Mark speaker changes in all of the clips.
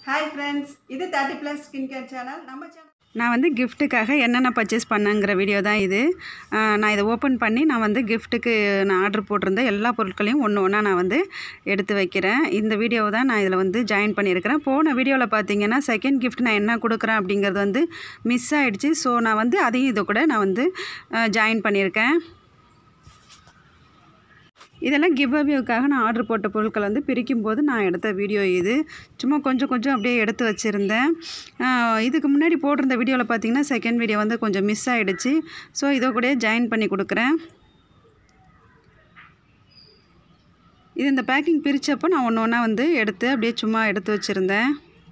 Speaker 1: hi friends இது thirty plus skin care channel நம்ம channel
Speaker 2: நான் வந்து கிஃப்ட்டுக்காக என்னென்ன பர்ச்சேஸ் பண்ணேங்கிற வீடியோ தான் இது ஆஹ் நான் இதை ஓப்பன் பண்ணி நான் வந்து கிஃப்ட்டுக்கு நான் ஆர்டர் போட்டிருந்த எல்லா பொருட்களையும் ஒன்று ஒன்றா நான் வந்து எடுத்து வைக்கிறேன் இந்த வீடியோவை தான் நான் இதில் வந்து ஜாயின் பண்ணியிருக்கிறேன் போன வீடியோவில் பார்த்தீங்கன்னா செகண்ட் gift நான் என்ன கொடுக்குறேன் அப்படிங்கிறது வந்து மிஸ் ஆகிடுச்சு ஸோ நான் வந்து அதையும் இதை கூட நான் வந்து ஜாயின் பண்ணியிருக்கேன் இதெல்லாம் கிவ் அவேவுக்காக நான் ஆர்டர் போட்ட பொருட்களை வந்து பிரிக்கும் போது நான் எடுத்த வீடியோ இது சும்மா கொஞ்சம் கொஞ்சம் அப்படியே எடுத்து வச்சுருந்தேன் ஆஹ் இதுக்கு முன்னாடி போட்டிருந்த வீடியோவில் பார்த்தீங்கன்னா செகண்ட் வீடியோ வந்து கொஞ்சம் மிஸ் ஆகிடுச்சு ஸோ இதோ கூட ஜாயின் பண்ணி கொடுக்குறேன் இது இந்த பேக்கிங் பிரித்தப்போ நான் ஒன்று ஒன்றா வந்து எடுத்து அப்படியே சும்மா எடுத்து வச்சுருந்தேன்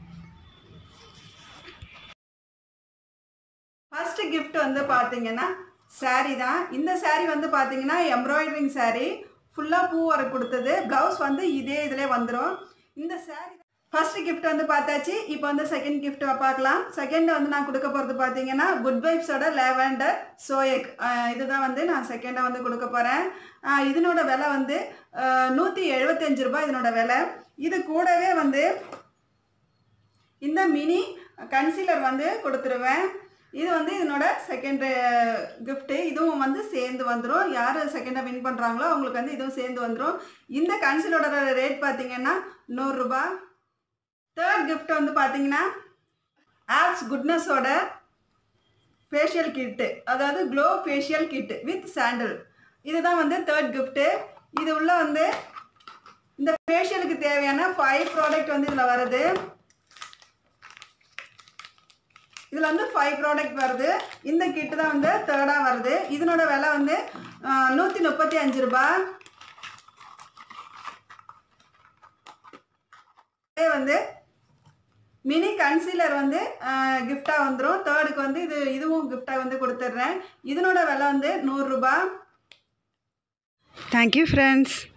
Speaker 1: ஃபர்ஸ்ட் gift வந்து பார்த்தீங்கன்னா saree தான் இந்த saree வந்து பார்த்தீங்கன்னா எம்ப்ராய்டரிங் saree ஃபுல்லாக பூ ஒர்க் கொடுத்தது ப்ளவுஸ் வந்து இதே இதில் வந்துடும் இந்த saree ஃபர்ஸ்ட் gift வந்து பார்த்தாச்சு இப்போ வந்து செகண்ட் gift பார்க்கலாம் செகண்ட் வந்து நான் கொடுக்க போகிறது பார்த்தீங்கன்னா குட் வைப்ஸோட லேவண்டர் சோயக் இதுதான் வந்து நான் செகண்டாக வந்து கொடுக்க போகிறேன் இதனோட விலை வந்து நூற்றி எழுபத்தஞ்சு ரூபாய் இதனோட விலை இது கூடவே வந்து இந்த மினி கன்சீலர் வந்து கொடுத்துருவேன் இது வந்து இதனோட செகண்ட் கிஃப்ட்டு இதுவும் வந்து சேர்ந்து வந்துடும் யார் செகண்டாக வின் பண்ணுறாங்களோ அவங்களுக்கு வந்து இதுவும் சேர்ந்து வந்துடும் இந்த கன்சீலரோட ரேட் பார்த்தீங்கன்னா நூறுரூபா தேர்ட் gift வந்து பார்த்தீங்கன்னா ஆப்ஸ் குட்னஸோட ஃபேஷியல் கிட்டு அதாவது glow facial kit with sandal இதுதான் வந்து தேர்ட் கிஃப்ட்டு இது உள்ள வந்து இந்த ஃபேஷியலுக்கு தேவையான ஃபைவ் ப்ராடக்ட் வந்து இதில் வருது இதில் வந்து ஃபைவ் ப்ராடக்ட் வருது இந்த கிட்டு தான் வந்து தேர்டாக வருது இதனோட விலை வந்து நூற்றி முப்பத்தி அஞ்சு ரூபாய் இதே வந்து மினி கன்சீலர் வந்து கிஃப்டாக வந்துடும் தேர்டுக்கு வந்து இது இதுவும் கிஃப்டாக வந்து கொடுத்துட்றேன் இதனோட விலை வந்து நூறுரூபா
Speaker 2: தேங்க்யூ ஃப்ரெண்ட்ஸ்